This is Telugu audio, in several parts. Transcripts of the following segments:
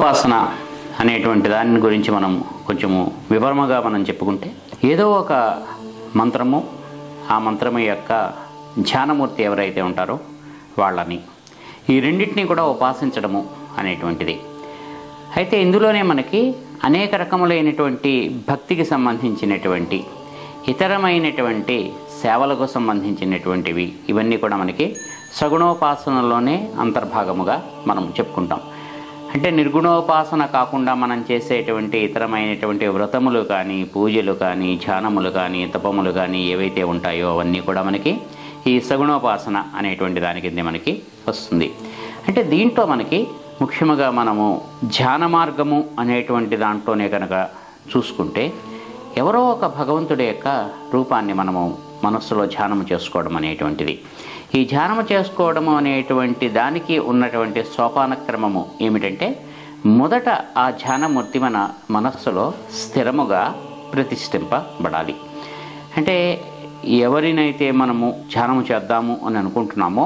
సగుణోపాసన అనేటువంటి దాని గురించి మనం కొంచెము వివరముగా మనం చెప్పుకుంటే ఏదో ఒక మంత్రము ఆ మంత్రము యొక్క ధ్యానమూర్తి ఎవరైతే ఉంటారో వాళ్ళని ఈ రెండింటినీ కూడా ఉపాసించడము అనేటువంటిది అయితే ఇందులోనే మనకి అనేక రకములైనటువంటి భక్తికి సంబంధించినటువంటి ఇతరమైనటువంటి సేవలకు సంబంధించినటువంటివి ఇవన్నీ కూడా మనకి సగుణోపాసనలోనే అంతర్భాగముగా మనం చెప్పుకుంటాం అంటే నిర్గుణోపాసన కాకుండా మనం చేసేటువంటి ఇతరమైనటువంటి వ్రతములు కానీ పూజలు కానీ ధ్యానములు కానీ తపములు కానీ ఏవైతే ఉంటాయో అవన్నీ కూడా మనకి ఈ సగుణోపాసన అనేటువంటి దాని కింద మనకి వస్తుంది అంటే దీంట్లో మనకి ముఖ్యముగా మనము ధ్యాన మార్గము అనేటువంటి దాంట్లోనే కనుక చూసుకుంటే ఎవరో ఒక భగవంతుడి యొక్క రూపాన్ని మనము మనస్సులో ధ్యానం చేసుకోవడం అనేటువంటిది ఈ ధ్యానం చేసుకోవడము అనేటువంటి దానికి ఉన్నటువంటి సోపాన క్రమము ఏమిటంటే మొదట ఆ ధ్యానమూర్తి మన మనస్సులో స్థిరముగా ప్రతిష్ఠింపబడాలి అంటే ఎవరినైతే మనము ధ్యానము చేద్దాము అని అనుకుంటున్నామో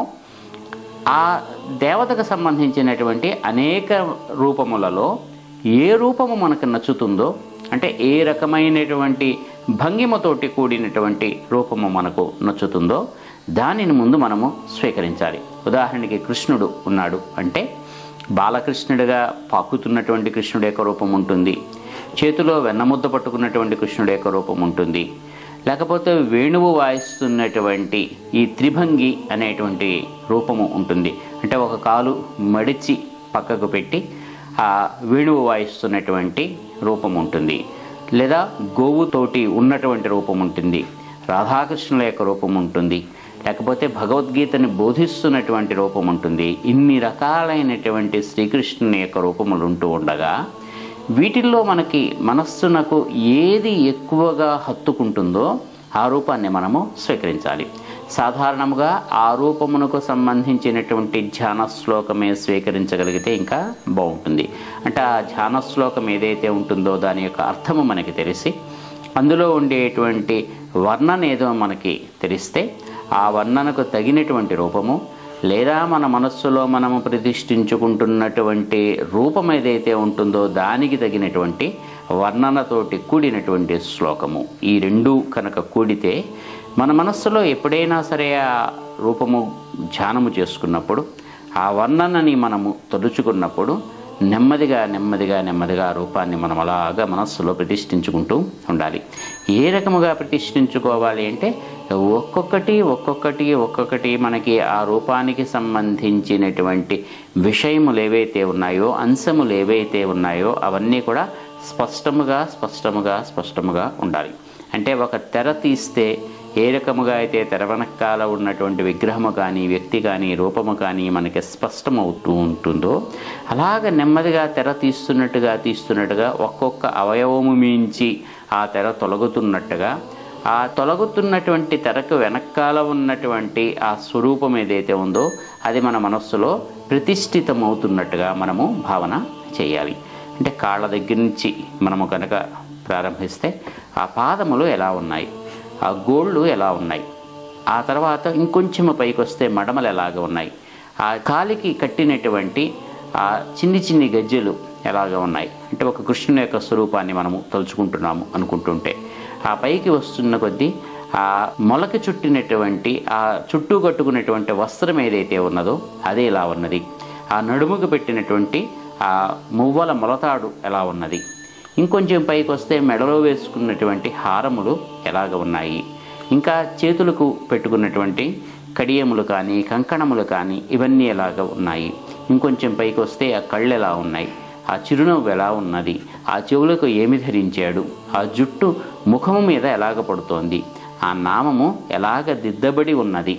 ఆ దేవతకు సంబంధించినటువంటి అనేక రూపములలో ఏ రూపము మనకు నచ్చుతుందో అంటే ఏ రకమైనటువంటి భంగిమతోటి కూడినటువంటి రూపము మనకు నచ్చుతుందో దానిని ముందు మనము స్వీకరించాలి ఉదాహరణకి కృష్ణుడు ఉన్నాడు అంటే బాలకృష్ణుడిగా పాకుతున్నటువంటి కృష్ణుడి యొక్క రూపం ఉంటుంది చేతిలో వెన్నముద్ద పట్టుకున్నటువంటి కృష్ణుడి యొక్క రూపం ఉంటుంది లేకపోతే వేణువు వాయిస్తున్నటువంటి ఈ త్రిభంగి అనేటువంటి రూపము ఉంటుంది అంటే ఒక కాలు మడిచి పక్కకు పెట్టి ఆ వేణువు వాయిస్తున్నటువంటి రూపం ఉంటుంది లేదా గోవుతోటి ఉన్నటువంటి రూపం ఉంటుంది రాధాకృష్ణుల యొక్క రూపం ఉంటుంది లేకపోతే భగవద్గీతని బోధిస్తున్నటువంటి రూపం ఉంటుంది ఇన్ని రకాలైనటువంటి శ్రీకృష్ణుని యొక్క రూపములు ఉంటూ ఉండగా వీటిల్లో మనకి మనస్సునకు ఏది ఎక్కువగా హత్తుకుంటుందో ఆ రూపాన్ని మనము స్వీకరించాలి సాధారణముగా ఆ రూపమునకు సంబంధించినటువంటి ధ్యాన శ్లోకమే స్వీకరించగలిగితే ఇంకా బాగుంటుంది అంటే ఆ ధ్యాన శ్లోకం ఏదైతే ఉంటుందో దాని యొక్క అర్థము మనకి తెలిసి అందులో ఉండేటువంటి వర్ణన ఏదో మనకి తెలిస్తే ఆ వర్ణనకు తగినటువంటి రూపము లేదా మన మనస్సులో మనము ప్రతిష్ఠించుకుంటున్నటువంటి రూపం ఏదైతే ఉంటుందో దానికి తగినటువంటి వర్ణనతోటి కూడినటువంటి శ్లోకము ఈ రెండు కనుక కూడితే మన మనస్సులో ఎప్పుడైనా సరే ఆ రూపము ధ్యానము చేసుకున్నప్పుడు ఆ వర్ణనని మనము తలుచుకున్నప్పుడు నెమ్మదిగా నెమ్మదిగా నెమ్మదిగా ఆ రూపాన్ని మనం అలాగా మనస్సులో ప్రతిష్ఠించుకుంటూ ఉండాలి ఏ రకముగా ప్రతిష్ఠించుకోవాలి అంటే ఒక్కొక్కటి ఒక్కొక్కటి ఒక్కొక్కటి మనకి ఆ రూపానికి సంబంధించినటువంటి విషయములు ఏవైతే ఉన్నాయో అంశములు ఏవైతే ఉన్నాయో అవన్నీ కూడా స్పష్టముగా స్పష్టముగా స్పష్టముగా ఉండాలి అంటే ఒక తెర తీస్తే ఏ రకముగా అయితే తెర వెనకాల ఉన్నటువంటి విగ్రహము కానీ వ్యక్తి కానీ రూపము కానీ మనకి స్పష్టమవుతూ ఉంటుందో అలాగ నెమ్మదిగా తెర తీస్తున్నట్టుగా తీస్తున్నట్టుగా ఒక్కొక్క అవయవము మించి ఆ తెర తొలగుతున్నట్టుగా ఆ తొలగుతున్నటువంటి తెరకు వెనకాల ఉన్నటువంటి ఆ స్వరూపం ఏదైతే ఉందో అది మన మనస్సులో ప్రతిష్ఠితమవుతున్నట్టుగా మనము భావన చేయాలి అంటే కాళ్ళ దగ్గర నుంచి మనము కనుక ప్రారంభిస్తే ఆ పాదములు ఎలా ఉన్నాయి ఆ గోళ్ళు ఎలా ఉన్నాయి ఆ తర్వాత ఇంకొంచెం పైకి వస్తే మడమలు ఎలాగ ఉన్నాయి ఆ కాలికి కట్టినటువంటి ఆ చిన్ని చిన్ని గజ్జెలు ఎలాగ ఉన్నాయి అంటే ఒక కృష్ణుని యొక్క స్వరూపాన్ని మనము తలుచుకుంటున్నాము అనుకుంటుంటే ఆ పైకి వస్తున్న కొద్దీ ఆ మొలకి చుట్టినటువంటి ఆ చుట్టూ కట్టుకున్నటువంటి వస్త్రం ఏదైతే ఉన్నదో అదే ఇలా ఉన్నది ఆ నడుముకు పెట్టినటువంటి ఆ మువ్వల మొలతాడు ఎలా ఉన్నది ఇంకొంచెం పైకి వస్తే మెడలో వేసుకున్నటువంటి హారములు ఎలాగ ఉన్నాయి ఇంకా చేతులకు పెట్టుకున్నటువంటి కడియములు కానీ కంకణములు కానీ ఇవన్నీ ఎలాగ ఉన్నాయి ఇంకొంచెం పైకి వస్తే ఆ కళ్ళు ఎలా ఉన్నాయి ఆ చిరునవ్వు ఎలా ఉన్నది ఆ చెవులకు ఏమి ధరించాడు ఆ జుట్టు ముఖము మీద ఎలాగ పడుతోంది ఆ నామము ఎలాగ దిద్దబడి ఉన్నది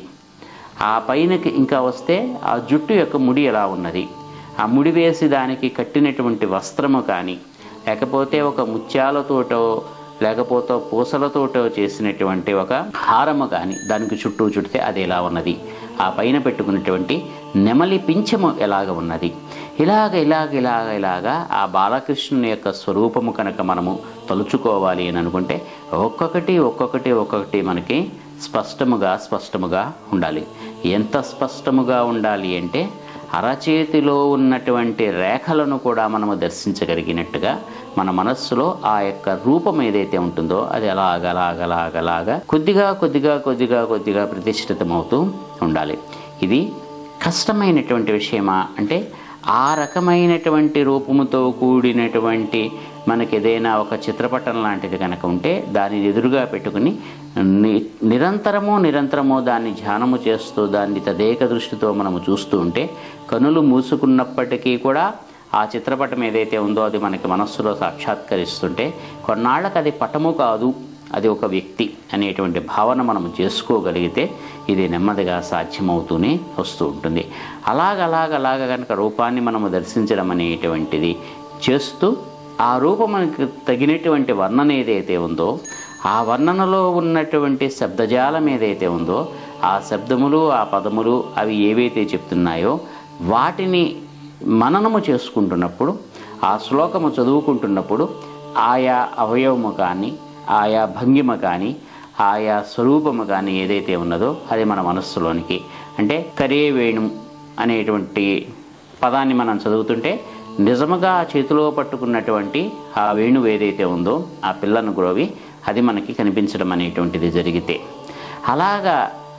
ఆ పైనకి ఇంకా వస్తే ఆ జుట్టు యొక్క ముడి ఎలా ఉన్నది ఆ ముడి వేసి దానికి కట్టినటువంటి వస్త్రము కానీ లేకపోతే ఒక ముత్యాలతోటో లేకపోతే పూసలతోటో చేసినటువంటి ఒక హారము కానీ దానికి చుట్టూ చుడితే అది ఎలా ఉన్నది ఆ పైన పెట్టుకున్నటువంటి నెమలి పింఛము ఎలాగ ఉన్నది ఇలాగ ఇలాగ ఇలాగ ఇలాగా ఆ బాలకృష్ణుని యొక్క స్వరూపము కనుక మనము తలుచుకోవాలి అని అనుకుంటే ఒక్కొక్కటి ఒక్కొక్కటి ఒక్కొక్కటి మనకి స్పష్టముగా స్పష్టముగా ఉండాలి ఎంత స్పష్టముగా ఉండాలి అంటే అరచేతిలో ఉన్నటువంటి రేఖలను కూడా మనము దర్శించగలిగినట్టుగా మన మనస్సులో ఆ యొక్క రూపం ఏదైతే ఉంటుందో అది అలాగలాగలాగలాగా కొద్దిగా కొద్దిగా కొద్దిగా కొద్దిగా ప్రతిష్ఠితమవుతూ ఉండాలి ఇది కష్టమైనటువంటి విషయమా అంటే ఆ రకమైనటువంటి రూపముతో కూడినటువంటి మనకి ఏదైనా ఒక చిత్రపటం లాంటిది కనుక ఉంటే దానిని ఎదురుగా పెట్టుకుని ని నిరంతరము నిరంతరము దాన్ని ధ్యానము చేస్తూ దాన్ని తదేక దృష్టితో మనము చూస్తూ ఉంటే కనులు మూసుకున్నప్పటికీ కూడా ఆ చిత్రపటం ఏదైతే ఉందో అది మనకి మనస్సులో సాక్షాత్కరిస్తుంటే కొన్నాళ్ళకి అది పటము కాదు అది ఒక వ్యక్తి అనేటువంటి భావన మనం చేసుకోగలిగితే ఇది నెమ్మదిగా సాధ్యమవుతూనే వస్తూ ఉంటుంది అలాగలాగలాగ కనుక రూపాన్ని మనము దర్శించడం అనేటువంటిది చేస్తూ ఆ రూపం మనకి తగినటువంటి వర్ణన ఏదైతే ఉందో ఆ వర్ణనలో ఉన్నటువంటి శబ్దజాలం ఏదైతే ఉందో ఆ శబ్దములు ఆ పదములు అవి ఏవైతే చెప్తున్నాయో వాటిని మననము చేసుకుంటున్నప్పుడు ఆ శ్లోకము చదువుకుంటున్నప్పుడు ఆయా అవయవము కానీ ఆయా భంగిమ కానీ ఆయా స్వరూపము కానీ ఏదైతే ఉన్నదో అది మన మనస్సులోనికి అంటే కరే వేణు అనేటువంటి పదాన్ని మనం చదువుతుంటే నిజముగా ఆ చేతిలో పట్టుకున్నటువంటి ఆ వేణువు ఏదైతే ఉందో ఆ పిల్లను గ్రోవి అది మనకి కనిపించడం అనేటువంటిది జరిగితే అలాగా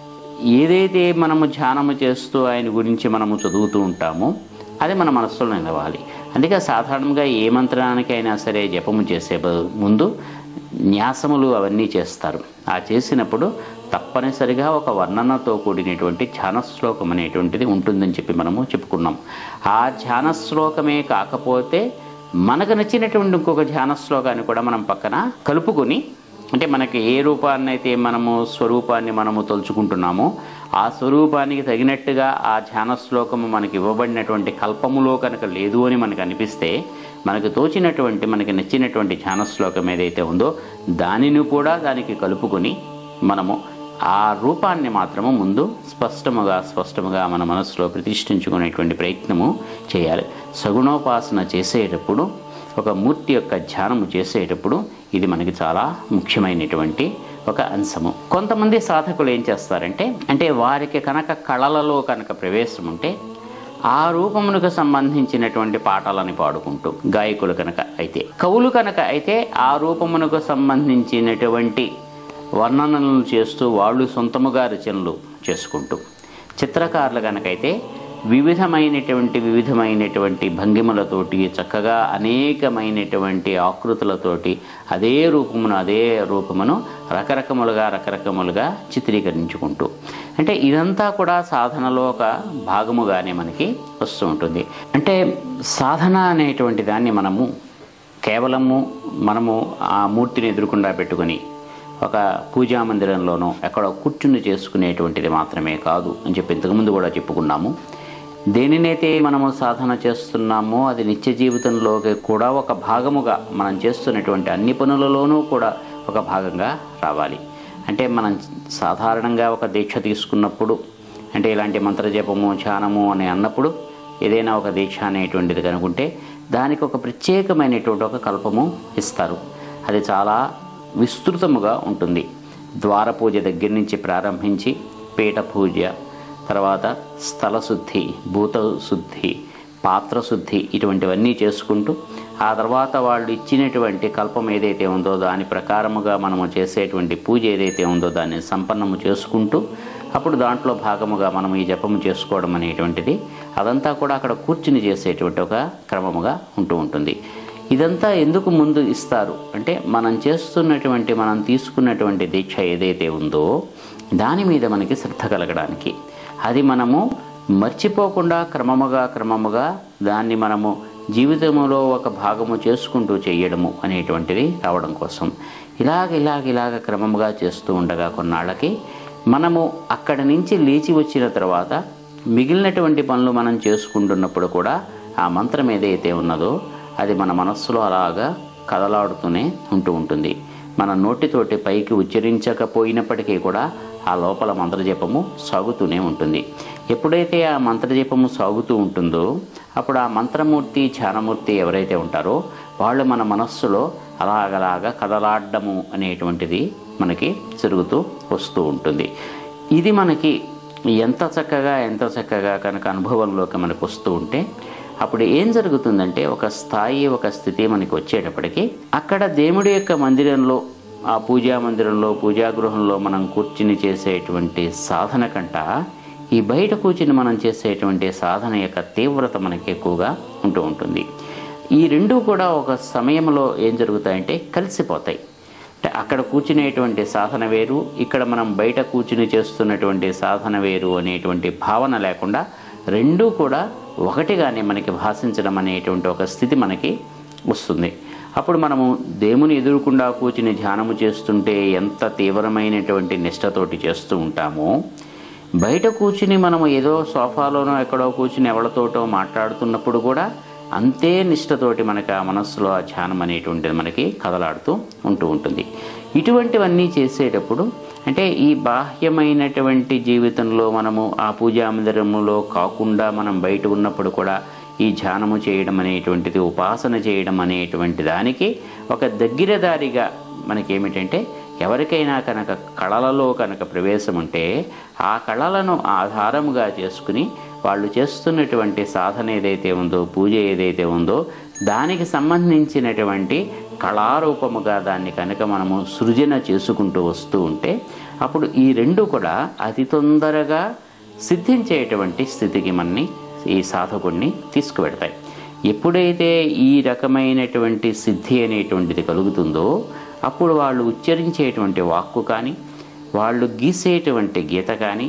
ఏదైతే మనము ధ్యానము చేస్తూ ఆయన గురించి మనము చదువుతూ ఉంటామో అది మన మనస్సులో నిలవాలి అందుకే సాధారణంగా ఏ మంత్రానికైనా సరే జపము చేసే బ- ముందు న్యాసములు అవన్నీ చేస్తారు ఆ చేసినప్పుడు తప్పనిసరిగా ఒక వర్ణనతో కూడినటువంటి ధ్యాన శ్లోకం అనేటువంటిది ఉంటుందని చెప్పి మనము చెప్పుకున్నాం ఆ ధ్యాన శ్లోకమే కాకపోతే మనకు నచ్చినటువంటి ఇంకొక ధ్యాన శ్లోకాన్ని కూడా మనం పక్కన కలుపుకొని అంటే మనకి ఏ రూపాన్ని అయితే మనము స్వరూపాన్ని మనము తలుచుకుంటున్నామో ఆ స్వరూపానికి తగినట్టుగా ఆ ధ్యాన శ్లోకము మనకి ఇవ్వబడినటువంటి కల్పములో కనుక లేదు అని మనకు అనిపిస్తే మనకు తోచినటువంటి మనకి నచ్చినటువంటి ధ్యాన శ్లోకం ఏదైతే ఉందో దానిని కూడా దానికి కలుపుకొని మనము ఆ రూపాన్ని మాత్రము ముందు స్పష్టముగా స్పష్టముగా మన మనసులో ప్రతిష్ఠించుకునేటువంటి ప్రయత్నము చేయాలి సగుణోపాసన చేసేటప్పుడు ఒక మూర్తి యొక్క ధ్యానము చేసేటప్పుడు ఇది మనకి చాలా ముఖ్యమైనటువంటి ఒక అంశము కొంతమంది సాధకులు ఏం చేస్తారంటే అంటే వారికి కనుక కళలలో కనుక ప్రవేశం ఉంటే ఆ రూపమునకు సంబంధించినటువంటి పాటలని పాడుకుంటూ గాయకులు కనుక అయితే కవులు కనుక అయితే ఆ రూపమునకు సంబంధించినటువంటి వర్ణనలను చేస్తూ వాళ్ళు సొంతముగా రచనలు చేసుకుంటూ చిత్రకారులు కనుకైతే వివిధమైనటువంటి వివిధమైనటువంటి భంగిమలతోటి చక్కగా అనేకమైనటువంటి ఆకృతులతోటి అదే రూపమును అదే రూపమును రకరకములుగా రకరకములుగా చిత్రీకరించుకుంటూ అంటే ఇదంతా కూడా సాధనలో ఒక భాగముగానే మనకి వస్తూ ఉంటుంది అంటే సాధన అనేటువంటి దాన్ని మనము కేవలము మనము ఆ మూర్తిని ఎదురుకుండా పెట్టుకొని ఒక పూజా మందిరంలోనో ఎక్కడో కూర్చుని చేసుకునేటువంటిది మాత్రమే కాదు అని చెప్పి ఇంతకుముందు కూడా చెప్పుకున్నాము దేనినైతే మనము సాధన చేస్తున్నామో అది నిత్య జీవితంలోకి కూడా ఒక భాగముగా మనం చేస్తున్నటువంటి అన్ని పనులలోనూ కూడా ఒక భాగంగా రావాలి అంటే మనం సాధారణంగా ఒక దీక్ష తీసుకున్నప్పుడు అంటే ఇలాంటి మంత్రజపము ధ్యానము అని అన్నప్పుడు ఏదైనా ఒక దీక్ష అనేటువంటిది కనుకుంటే దానికి ఒక ప్రత్యేకమైనటువంటి ఒక కల్పము ఇస్తారు అది చాలా విస్తృతముగా ఉంటుంది ద్వార పూజ దగ్గర నుంచి ప్రారంభించి పీఠ పూజ తర్వాత స్థల శుద్ధి భూత శుద్ధి పాత్ర శుద్ధి ఇటువంటివన్నీ చేసుకుంటూ ఆ తర్వాత వాళ్ళు ఇచ్చినటువంటి కల్పం ఏదైతే ఉందో దాని ప్రకారముగా మనము చేసేటువంటి పూజ ఏదైతే ఉందో దాన్ని సంపన్నము చేసుకుంటూ అప్పుడు దాంట్లో భాగముగా మనం ఈ జపము చేసుకోవడం అనేటువంటిది అదంతా కూడా అక్కడ కూర్చుని చేసేటువంటి ఒక క్రమముగా ఉంటూ ఉంటుంది ఇదంతా ఎందుకు ముందు ఇస్తారు అంటే మనం చేస్తున్నటువంటి మనం తీసుకున్నటువంటి దీక్ష ఏదైతే ఉందో దాని మీద మనకి శ్రద్ధ కలగడానికి అది మనము మర్చిపోకుండా క్రమముగా క్రమముగా దాన్ని మనము జీవితంలో ఒక భాగము చేసుకుంటూ చేయడము అనేటువంటిది రావడం కోసం ఇలాగ ఇలాగ ఇలాగ క్రమముగా చేస్తూ ఉండగా కొన్నాళ్ళకి మనము అక్కడి నుంచి లేచి వచ్చిన తర్వాత మిగిలినటువంటి పనులు మనం చేసుకుంటున్నప్పుడు కూడా ఆ మంత్రం ఏదైతే ఉన్నదో అది మన మనస్సులో అలాగా కదలాడుతూనే ఉంటూ ఉంటుంది మన నోటితోటి పైకి ఉచ్చరించకపోయినప్పటికీ కూడా ఆ లోపల మంత్రజపము సాగుతూనే ఉంటుంది ఎప్పుడైతే ఆ మంత్రజపము సాగుతూ ఉంటుందో అప్పుడు ఆ మంత్రమూర్తి ధ్యానమూర్తి ఎవరైతే ఉంటారో వాళ్ళు మన మనస్సులో అలాగలాగా కదలాడము అనేటువంటిది మనకి జరుగుతూ వస్తూ ఉంటుంది ఇది మనకి ఎంత చక్కగా ఎంత చక్కగా కనుక అనుభవంలోకి మనకు వస్తూ ఉంటే అప్పుడు ఏం జరుగుతుందంటే ఒక స్థాయి ఒక స్థితి మనకి వచ్చేటప్పటికి అక్కడ దేవుడి యొక్క మందిరంలో ఆ పూజా మందిరంలో పూజా గృహంలో మనం కూర్చుని చేసేటువంటి సాధన కంట ఈ బయట కూర్చుని మనం చేసేటువంటి సాధన యొక్క తీవ్రత మనకి ఎక్కువగా ఉంటూ ఉంటుంది ఈ రెండు కూడా ఒక సమయంలో ఏం జరుగుతాయంటే కలిసిపోతాయి అంటే అక్కడ కూర్చునేటువంటి సాధన వేరు ఇక్కడ మనం బయట కూర్చుని చేస్తున్నటువంటి సాధన వేరు అనేటువంటి భావన లేకుండా రెండూ కూడా ఒకటిగానే మనకి భాషించడం అనేటువంటి ఒక స్థితి మనకి వస్తుంది అప్పుడు మనము దేవుని ఎదురుకుండా కూర్చుని ధ్యానము చేస్తుంటే ఎంత తీవ్రమైనటువంటి నిష్టతోటి చేస్తూ ఉంటామో బయట కూర్చుని మనము ఏదో సోఫాలోనో ఎక్కడో కూర్చుని ఎవరితోటో మాట్లాడుతున్నప్పుడు కూడా అంతే నిష్టతోటి మనకి ఆ మనస్సులో ఆ ధ్యానం అనేటువంటిది మనకి కదలాడుతూ ఉంటూ ఉంటుంది ఇటువంటివన్నీ చేసేటప్పుడు అంటే ఈ బాహ్యమైనటువంటి జీవితంలో మనము ఆ పూజా మందిరములో కాకుండా మనం బయట ఉన్నప్పుడు కూడా ఈ ధ్యానము చేయడం అనేటువంటిది ఉపాసన చేయడం అనేటువంటి దానికి ఒక దగ్గరదారిగా మనకేమిటంటే ఎవరికైనా కనుక కళలలో కనుక ప్రవేశం ఉంటే ఆ కళలను ఆధారముగా చేసుకుని వాళ్ళు చేస్తున్నటువంటి సాధన ఏదైతే ఉందో పూజ ఏదైతే ఉందో దానికి సంబంధించినటువంటి కళారూపముగా దాన్ని కనుక మనము సృజన చేసుకుంటూ వస్తూ ఉంటే అప్పుడు ఈ రెండు కూడా అతి తొందరగా సిద్ధించేటువంటి స్థితికి మనని ఈ సాధకుడిని తీసుకువెడతాయి ఎప్పుడైతే ఈ రకమైనటువంటి సిద్ధి అనేటువంటిది కలుగుతుందో అప్పుడు వాళ్ళు ఉచ్చరించేటువంటి వాక్కు కానీ వాళ్ళు గీసేటువంటి గీత కానీ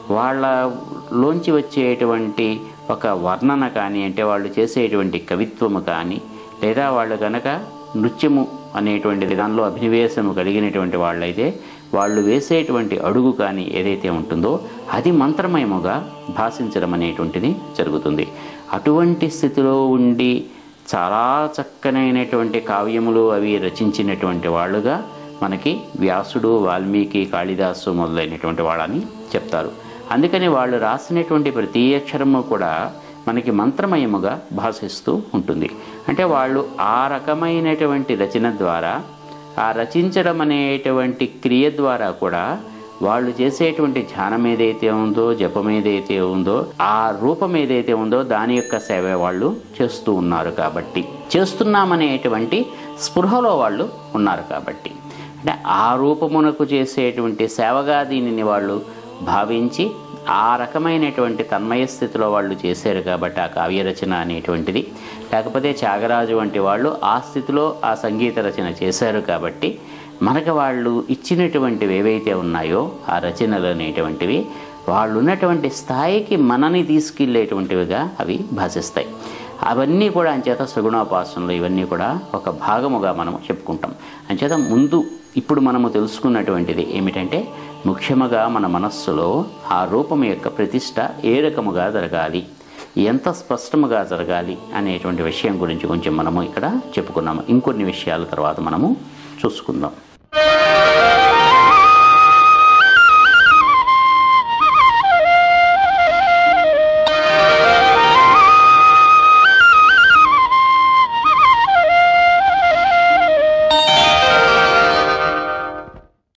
వాళ్ళలోంచి వచ్చేటువంటి ఒక వర్ణన కానీ అంటే వాళ్ళు చేసేటువంటి కవిత్వము కానీ లేదా వాళ్ళు కనుక నృత్యము అనేటువంటి దానిలో అభినివేశము కలిగినటువంటి వాళ్ళైతే వాళ్ళు వేసేటువంటి అడుగు కానీ ఏదైతే ఉంటుందో అది మంత్రమయముగా భాషించడం అనేటువంటిది జరుగుతుంది అటువంటి స్థితిలో ఉండి చాలా చక్కనైనటువంటి కావ్యములు అవి రచించినటువంటి వాళ్ళుగా మనకి వ్యాసుడు వాల్మీకి కాళిదాసు మొదలైనటువంటి వాళ్ళని చెప్తారు అందుకని వాళ్ళు రాసినటువంటి ప్రతి అక్షరము కూడా మనకి మంత్రమయముగా భాషిస్తూ ఉంటుంది అంటే వాళ్ళు ఆ రకమైనటువంటి రచన ద్వారా ఆ రచించడం అనేటువంటి క్రియ ద్వారా కూడా వాళ్ళు చేసేటువంటి ధ్యానం ఏదైతే ఉందో జపం ఏదైతే ఉందో ఆ రూపం ఏదైతే ఉందో దాని యొక్క సేవ వాళ్ళు చేస్తూ ఉన్నారు కాబట్టి చేస్తున్నామనేటువంటి స్పృహలో వాళ్ళు ఉన్నారు కాబట్టి అంటే ఆ రూపమునకు చేసేటువంటి సేవగా దీనిని వాళ్ళు భావించి ఆ రకమైనటువంటి తన్మయ స్థితిలో వాళ్ళు చేశారు కాబట్టి ఆ కావ్య రచన అనేటువంటిది లేకపోతే త్యాగరాజు వంటి వాళ్ళు ఆ స్థితిలో ఆ సంగీత రచన చేశారు కాబట్టి మనకు వాళ్ళు ఇచ్చినటువంటివి ఏవైతే ఉన్నాయో ఆ రచనలు అనేటువంటివి వాళ్ళు ఉన్నటువంటి స్థాయికి మనని తీసుకెళ్ళేటువంటివిగా అవి భాషిస్తాయి అవన్నీ కూడా అంచేత సగుణోపాసనలు ఇవన్నీ కూడా ఒక భాగముగా మనం చెప్పుకుంటాం అంచేత ముందు ఇప్పుడు మనము తెలుసుకున్నటువంటిది ఏమిటంటే ముఖ్యముగా మన మనస్సులో ఆ రూపం యొక్క ప్రతిష్ట ఏ రకముగా జరగాలి ఎంత స్పష్టముగా జరగాలి అనేటువంటి విషయం గురించి కొంచెం మనము ఇక్కడ చెప్పుకున్నాము ఇంకొన్ని విషయాల తర్వాత మనము చూసుకుందాం